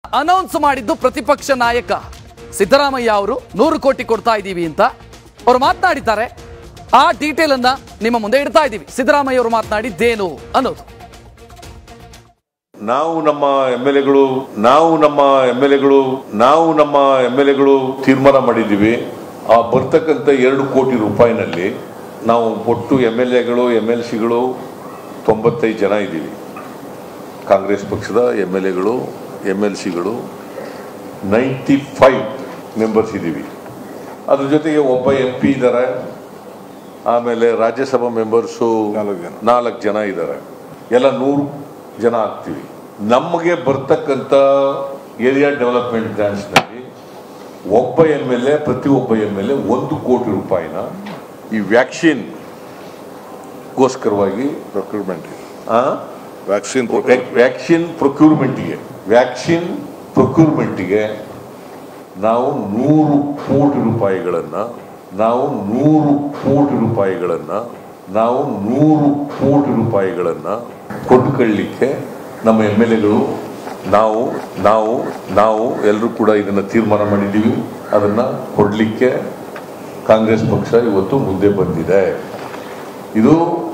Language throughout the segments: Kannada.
ಅನೌನ್ಸ್ ಮಾಡಿದ್ದು ಪ್ರತಿಪಕ್ಷ ನಾಯಕ ಸಿದ್ದರಾಮಯ್ಯ ಅವರು ನೂರು ಕೋಟಿ ಕೊಡ್ತಾ ಇದ್ದೀವಿ ಅಂತ ಅವರು ಮಾತನಾಡಿದ್ದಾರೆ ಆ ಡೀಟೇಲ್ ಅನ್ನ ನಿಮ್ಮ ಮುಂದೆ ಇಡ್ತಾ ಇದ್ದೀವಿ ಸಿದ್ದರಾಮಯ್ಯ ಅವರು ಮಾತನಾಡಿದ್ದೇನು ಅನ್ನೋದು ನಾವು ನಮ್ಮ ಎಂ ಎಲ್ ಎಗಳು ನಾವು ನಮ್ಮ ಎಂ ಎಲ್ ಎಗಳು ನಾವು ನಮ್ಮ ಎಂ ಎಲ್ ಎಗಳು ತೀರ್ಮಾನ ಮಾಡಿದ್ದೀವಿ ಆ ಬರ್ತಕ್ಕಂಥ ಎರಡು ಕೋಟಿ ರೂಪಾಯಿನಲ್ಲಿ ನಾವು ಒಟ್ಟು ಎಂ ಎಲ್ ಎಗಳು ಎಂ ಎಲ್ ಸಿಗಳು ತೊಂಬತ್ತೈದು ಜನ ಇದ್ದೀವಿ ಕಾಂಗ್ರೆಸ್ ಪಕ್ಷದ ಎಂ ಎಲ್ ಎಗಳು ಎಂ ಎಲ್ ಸಿಗಳು ನೈಂಟಿ ಫೈವ್ ಮೆಂಬರ್ಸ್ ಇದ್ದೀವಿ ಅದ್ರ ಜೊತೆಗೆ ಒಬ್ಬ ಎಂ ಪಿ ಇದ್ದಾರೆ ಆಮೇಲೆ ರಾಜ್ಯಸಭಾ ಮೆಂಬರ್ಸು ನಾಲ್ಕು ಜನ ಇದ್ದಾರೆ ಎಲ್ಲ ನೂರು ಜನ ಆಗ್ತೀವಿ ನಮಗೆ ಬರ್ತಕ್ಕಂಥ ಏರಿಯಾ ಡೆವಲಪ್ಮೆಂಟ್ ಗ್ರಾಂಟ್ಸ್ನಲ್ಲಿ ಒಬ್ಬ ಎಮ್ ಎಲ್ ಎ ಪ್ರತಿಯೊಬ್ಬ ಎಮ್ ಎಲ್ ಎ ಒಂದು ಕೋಟಿ ರೂಪಾಯಿನ ಈ ವ್ಯಾಕ್ಸಿನ್ ಗೋಸ್ಕರವಾಗಿ ಪ್ರೊಕ್ಯೂರ್ಮೆಂಟ್ ಆ ವ್ಯಾಕ್ಸಿನ್ ವ್ಯಾಕ್ಸಿನ್ ಪ್ರೊಕ್ಯೂರ್ಮೆಂಟ್ಗೆ ವ್ಯಾಕ್ಸಿನ್ ಪ್ರೊಕ್ಯೂರ್ಮೆಂಟ್ಗೆ ನಾವು ನೂರು ಕೋಟಿ ರೂಪಾಯಿಗಳನ್ನ ನಾವು ನೂರು ಕೋಟಿ ರೂಪಾಯಿಗಳನ್ನ ನಾವು ನೂರು ಕೋಟಿ ರೂಪಾಯಿಗಳನ್ನ ಕೊಂಡುಕೊಳ್ಳಿಕ್ಕೆ ನಮ್ಮ ಎಮ್ ಎಲ್ ಎಗಳು ನಾವು ನಾವು ನಾವು ಎಲ್ಲರೂ ಕೂಡ ಇದನ್ನ ತೀರ್ಮಾನ ಮಾಡಿದ್ದೀವಿ ಅದನ್ನ ಕೊಡಲಿಕ್ಕೆ ಕಾಂಗ್ರೆಸ್ ಪಕ್ಷ ಇವತ್ತು ಮುಂದೆ ಬಂದಿದೆ ಇದು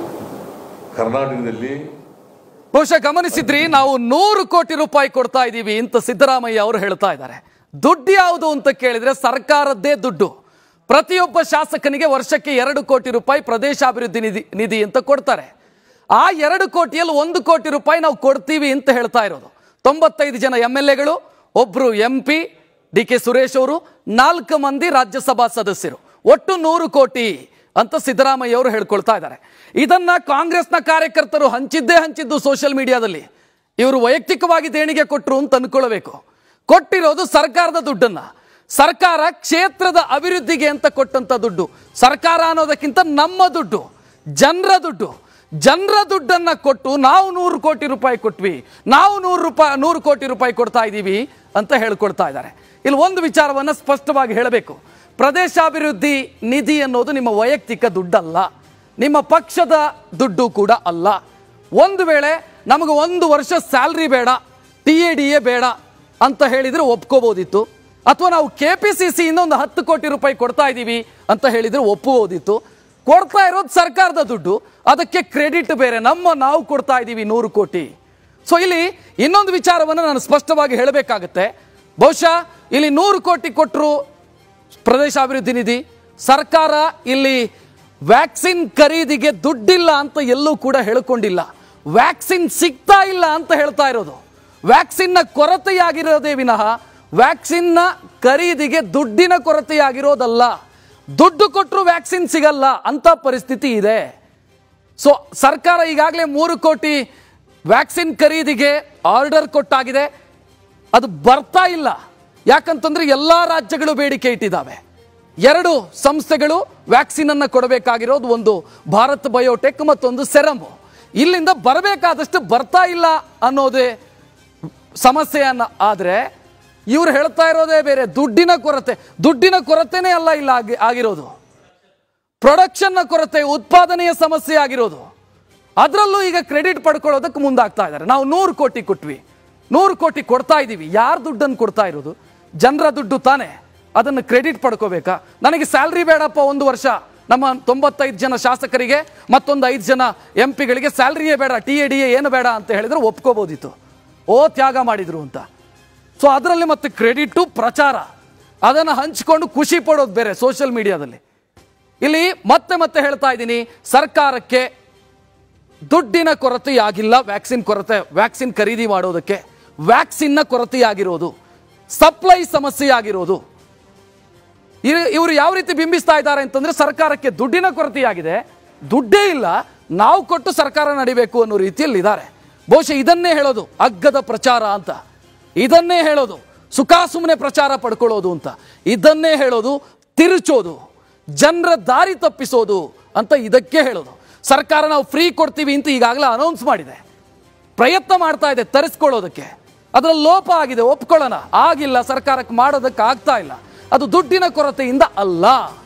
ಕರ್ನಾಟಕದಲ್ಲಿ ಬಹುಶಃ ಗಮನಿಸಿದ್ರಿ ನಾವು ನೂರು ಕೋಟಿ ರೂಪಾಯಿ ಕೊಡ್ತಾ ಇದ್ದೀವಿ ಅಂತ ಸಿದ್ದರಾಮಯ್ಯ ಅವರು ಹೇಳ್ತಾ ಇದ್ದಾರೆ ದುಡ್ಡು ಯಾವುದು ಅಂತ ಕೇಳಿದ್ರೆ ಸರ್ಕಾರದ್ದೇ ದುಡ್ಡು ಪ್ರತಿಯೊಬ್ಬ ಶಾಸಕನಿಗೆ ವರ್ಷಕ್ಕೆ ಎರಡು ಕೋಟಿ ರೂಪಾಯಿ ಪ್ರದೇಶಾಭಿವೃದ್ಧಿ ನಿಧಿ ನಿಧಿ ಅಂತ ಕೊಡ್ತಾರೆ ಆ ಎರಡು ಕೋಟಿಯಲ್ಲಿ ಒಂದು ಕೋಟಿ ರೂಪಾಯಿ ನಾವು ಕೊಡ್ತೀವಿ ಅಂತ ಹೇಳ್ತಾ ಇರೋದು ತೊಂಬತ್ತೈದು ಜನ ಎಂ ಎಲ್ ಎಗಳು ಒಬ್ರು M P D K Suresh ಅವರು ನಾಲ್ಕು ಮಂದಿ ರಾಜ್ಯಸಭಾ ಸದಸ್ಯರು ಒಟ್ಟು ನೂರು ಕೋಟಿ ಅಂತ ಸಿದ್ದರಾಮಯ್ಯ ಅವರು ಹೇಳ್ಕೊಳ್ತಾ ಇದ್ದಾರೆ ಇದನ್ನ ಕಾಂಗ್ರೆಸ್ನ ಕಾರ್ಯಕರ್ತರು ಹಂಚಿದ್ದೇ ಹಂಚಿದ್ದು ಸೋಷಿಯಲ್ ಮೀಡಿಯಾದಲ್ಲಿ ಇವರು ವೈಯಕ್ತಿಕವಾಗಿ ದೇಣಿಗೆ ಕೊಟ್ಟರು ಅಂತ ಅನ್ಕೊಳ್ಬೇಕು ಕೊಟ್ಟಿರೋದು ಸರ್ಕಾರದ ದುಡ್ಡನ್ನ ಸರ್ಕಾರ ಕ್ಷೇತ್ರದ ಅಭಿವೃದ್ಧಿಗೆ ಅಂತ ಕೊಟ್ಟಂತ ದುಡ್ಡು ಸರ್ಕಾರ ಅನ್ನೋದಕ್ಕಿಂತ ನಮ್ಮ ದುಡ್ಡು ಜನರ ದುಡ್ಡು ಜನರ ದುಡ್ಡನ್ನ ಕೊಟ್ಟು ನಾವು ನೂರು ಕೋಟಿ ರೂಪಾಯಿ ಕೊಟ್ವಿ ನಾವು ನೂರು ರೂಪಾಯಿ ನೂರು ಕೋಟಿ ರೂಪಾಯಿ ಕೊಡ್ತಾ ಇದ್ದೀವಿ ಅಂತ ಹೇಳ್ಕೊಳ್ತಾ ಇದ್ದಾರೆ ಇಲ್ಲಿ ಒಂದು ವಿಚಾರವನ್ನ ಸ್ಪಷ್ಟವಾಗಿ ಹೇಳಬೇಕು ಪ್ರದೇಶಾಭಿವೃದ್ಧಿ ನಿಧಿ ಅನ್ನೋದು ನಿಮ್ಮ ವೈಯಕ್ತಿಕ ದುಡ್ಡಲ್ಲ ನಿಮ್ಮ ಪಕ್ಷದ ದುಡ್ಡು ಕೂಡ ಅಲ್ಲ ಒಂದು ವೇಳೆ ನಮಗೆ ಒಂದು ವರ್ಷ ಸ್ಯಾಲ್ರಿ ಬೇಡ ಟಿ ಎ ಡಿ ಎ ಬೇಡ ಅಂತ ಹೇಳಿದ್ರೆ ಒಪ್ಕೋಬೋದಿತ್ತು ಅಥವಾ ನಾವು ಕೆ ಪಿ ಸಿ ಸಿಯಿಂದ ಒಂದು ಹತ್ತು ಕೋಟಿ ರೂಪಾಯಿ ಕೊಡ್ತಾ ಇದ್ದೀವಿ ಅಂತ ಹೇಳಿದ್ರೆ ಒಪ್ಪಬಹುದಿತ್ತು ಕೊಡ್ತಾ ಇರೋದು ಸರ್ಕಾರದ ದುಡ್ಡು ಅದಕ್ಕೆ ಕ್ರೆಡಿಟ್ ಬೇರೆ ನಮ್ಮ ನಾವು ಕೊಡ್ತಾ ಇದ್ದೀವಿ ನೂರು ಕೋಟಿ ಸೊ ಇಲ್ಲಿ ಇನ್ನೊಂದು ವಿಚಾರವನ್ನು ನಾನು ಸ್ಪಷ್ಟವಾಗಿ ಹೇಳಬೇಕಾಗತ್ತೆ ಬಹುಶಃ ಇಲ್ಲಿ ನೂರು ಕೋಟಿ ಕೊಟ್ಟರು ಪ್ರದೇಶಾಭಿವೃದ್ಧಿ ನಿಧಿ ಸರ್ಕಾರ ಇಲ್ಲಿ ವ್ಯಾಕ್ಸಿನ್ ಖರೀದಿಗೆ ದುಡ್ಡಿಲ್ಲ ಅಂತ ಎಲ್ಲೂ ಕೂಡ ಹೇಳ್ಕೊಂಡಿಲ್ಲ ವ್ಯಾಕ್ಸಿನ್ ಸಿಗ್ತಾ ಇಲ್ಲ ಅಂತ ಹೇಳ್ತಾ ಇರೋದು ವ್ಯಾಕ್ಸಿನ್ನ ಕೊರತೆಯಾಗಿರೋದೇ ವಿನಃ ವ್ಯಾಕ್ಸಿನ್ನ ಖರೀದಿಗೆ ದುಡ್ಡಿನ ಕೊರತೆಯಾಗಿರೋದಲ್ಲ ದುಡ್ಡು ಕೊಟ್ಟರು ವ್ಯಾಕ್ಸಿನ್ ಸಿಗಲ್ಲ ಅಂತ ಪರಿಸ್ಥಿತಿ ಇದೆ ಸೊ ಸರ್ಕಾರ ಈಗಾಗಲೇ ಮೂರು ಕೋಟಿ ವ್ಯಾಕ್ಸಿನ್ ಖರೀದಿಗೆ ಆರ್ಡರ್ ಕೊಟ್ಟಾಗಿದೆ ಅದು ಬರ್ತಾ ಇಲ್ಲ ಯಾಕಂತಂದ್ರೆ ಎಲ್ಲ ರಾಜ್ಯಗಳು ಬೇಡಿಕೆ ಇಟ್ಟಿದ್ದಾವೆ ಎರಡು ಸಂಸ್ಥೆಗಳು ವ್ಯಾಕ್ಸಿನ್ ಅನ್ನ ಕೊಡಬೇಕಾಗಿರೋದು ಒಂದು ಭಾರತ್ ಬಯೋಟೆಕ್ ಮತ್ತೊಂದು ಸೆರಮ್ ಇಲ್ಲಿಂದ ಬರಬೇಕಾದಷ್ಟು ಬರ್ತಾ ಇಲ್ಲ ಅನ್ನೋದೇ ಸಮಸ್ಯೆಯನ್ನ ಆದ್ರೆ ಇವ್ರು ಹೇಳ್ತಾ ಇರೋದೇ ಬೇರೆ ದುಡ್ಡಿನ ಕೊರತೆ ದುಡ್ಡಿನ ಕೊರತೆನೇ ಅಲ್ಲ ಇಲ್ಲ ಆಗಿ- ಆಗಿರೋದು ಪ್ರೊಡಕ್ಷನ್ನ ಕೊರತೆ ಉತ್ಪಾದನೆಯ ಸಮಸ್ಯೆ ಆಗಿರೋದು ಅದರಲ್ಲೂ ಈಗ ಕ್ರೆಡಿಟ್ ಪಡ್ಕೊಳ್ಳೋದಕ್ಕೆ ಮುಂದಾಗ್ತಾ ಇದ್ದಾರೆ ನಾವು ನೂರು ಕೋಟಿ ಕೊಟ್ವಿ ನೂರು ಕೋಟಿ ಕೊಡ್ತಾ ಇದ್ದೀವಿ ಯಾರು ದುಡ್ಡನ್ನು ಕೊಡ್ತಾ ಇರೋದು ಜನರ ದುಡ್ಡು ತಾನೇ ಅದನ್ನು ಕ್ರೆಡಿಟ್ ಪಡ್ಕೋಬೇಕಾ ನನಗೆ ಸ್ಯಾಲ್ರಿ ಬೇಡಪ್ಪ ಒಂದು ವರ್ಷ ನಮ್ಮ ತೊಂಬತ್ತೈದು ಜನ ಶಾಸಕರಿಗೆ ಮತ್ತೊಂದು ಐದು ಜನ ಎಂ ಪಿಗಳಿಗೆ ಸ್ಯಾಲ್ರಿಯೇ ಬೇಡ ಟಿ ಎ ಡಿ ಎ ಏನು ಬೇಡ ಅಂತ ಹೇಳಿದ್ರೆ ಒಪ್ಕೋಬೋದಿತ್ತು ಓ ತ್ಯಾಗ ಮಾಡಿದ್ರು ಅಂತ ಸೊ ಅದರಲ್ಲಿ ಮತ್ತೆ ಕ್ರೆಡಿಟು ಪ್ರಚಾರ ಅದನ್ನು ಹಂಚಿಕೊಂಡು ಖುಷಿ ಪಡೋದು ಬೇರೆ ಸೋಷಿಯಲ್ ಮೀಡಿಯಾದಲ್ಲಿ ಇಲ್ಲಿ ಮತ್ತೆ ಮತ್ತೆ ಹೇಳ್ತಾ ಇದ್ದೀನಿ ಸರ್ಕಾರಕ್ಕೆ ದುಡ್ಡಿನ ಕೊರತೆಯಾಗಿಲ್ಲ ವ್ಯಾಕ್ಸಿನ್ ಕೊರತೆ ವ್ಯಾಕ್ಸಿನ್ ಖರೀದಿ ಮಾಡೋದಕ್ಕೆ ವ್ಯಾಕ್ಸಿನ್ನ ಕೊರತೆಯಾಗಿರೋದು ಸಪ್ಲೈ ಸಮಸ್ಯೆಯಾಗಿರೋದು ಇವ್ರು- ಇವರು ಯಾವ ರೀತಿ ಬಿಂಬಿಸ್ತಾ ಇದ್ದಾರೆ ಅಂತಂದ್ರೆ ಸರ್ಕಾರಕ್ಕೆ ದುಡ್ಡಿನ ಕೊರತೆಯಾಗಿದೆ ದುಡ್ಡೇ ಇಲ್ಲ ನಾವು ಕೊಟ್ಟು ಸರ್ಕಾರ ನಡಿಬೇಕು ಅನ್ನೋ ರೀತಿಯಲ್ಲಿ ಇದ್ದಾರೆ ಬಹುಶಃ ಇದನ್ನೇ ಹೇಳೋದು ಅಗ್ಗದ ಪ್ರಚಾರ ಅಂತ ಇದನ್ನೇ ಹೇಳೋದು ಸುಖ ಸುಮ್ಮನೆ ಪ್ರಚಾರ ಪಡ್ಕೊಳ್ಳೋದು ಅಂತ ಇದನ್ನೇ ಹೇಳೋದು ತಿರುಚೋದು ಜನರ ದಾರಿ ತಪ್ಪಿಸೋದು ಅಂತ ಇದಕ್ಕೆ ಹೇಳೋದು ಸರ್ಕಾರ ನಾವು ಫ್ರೀ ಕೊಡ್ತೀವಿ ಅಂತ ಈಗಾಗಲೇ ಅನೌನ್ಸ್ ಮಾಡಿದೆ ಪ್ರಯತ್ನ ಮಾಡ್ತಾ ಇದೆ ತರಿಸ್ಕೊಳ್ಳೋದಕ್ಕೆ ಅದರಲ್ಲಿ ಲೋಪ ಆಗಿದೆ ಒಪ್ಕೊಳ್ಳೋಣ ಆಗಿಲ್ಲ ಸರ್ಕಾರಕ್ಕೆ ಮಾಡೋದಕ್ಕೆ ಆಗ್ತಾ ಇಲ್ಲ ಅದು ದುಡ್ಡಿನ ಕೊರತೆಯಿಂದ ಅಲ್ಲ